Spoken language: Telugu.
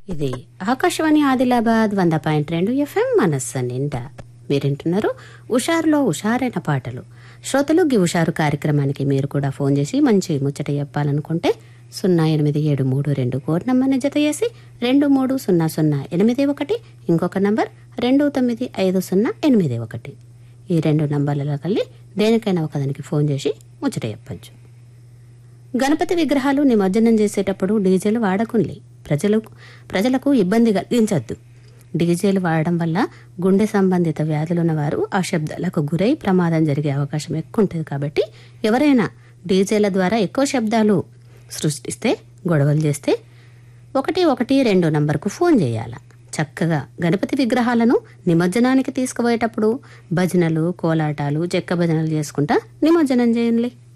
ఇది ఆకాశవాణి ఆదిలాబాద్ వంద పాయింట్ రెండు ఎఫ్ఎం మనస్సు నిండా మీరింటున్నారు ఉషారులో ఉషారైన పాటలు శ్రోతలు గి ఉషారు కార్యక్రమానికి మీరు కూడా ఫోన్ చేసి మంచి ముచ్చట చెప్పాలనుకుంటే సున్నా ఎనిమిది ఏడు మూడు రెండు కోడ్ నంబర్ని జత చేసి రెండు మూడు సున్నా సున్నా ఎనిమిది ఒకటి ఇంకొక నంబర్ రెండు తొమ్మిది ఐదు సున్నా ఎనిమిది ఒకటి ఈ రెండు నంబర్లలో కలిగి దేనికైనా ఒకదానికి ఫోన్ చేసి ముచ్చట చెప్పచ్చు గణపతి విగ్రహాలు నిమజ్జనం చేసేటప్పుడు డీజేలు వాడకుండి ప్రజలకు ప్రజలకు ఇబ్బంది కలిగించద్దు డీజేలు వాడడం వల్ల గుండె సంబంధిత వ్యాధులున్న వారు ఆ శబ్దాలకు గురై ప్రమాదం జరిగే అవకాశం ఎక్కువ ఉంటుంది కాబట్టి ఎవరైనా డీజేల ద్వారా ఎక్కువ శబ్దాలు సృష్టిస్తే గొడవలు చేస్తే ఒకటి ఒకటి రెండు నంబర్కు ఫోన్ చేయాల చక్కగా గణపతి విగ్రహాలను నిమజ్జనానికి తీసుకుపోయేటప్పుడు భజనలు కోలాటాలు చెక్క భజనలు చేసుకుంటా నిమజ్జనం చేయండి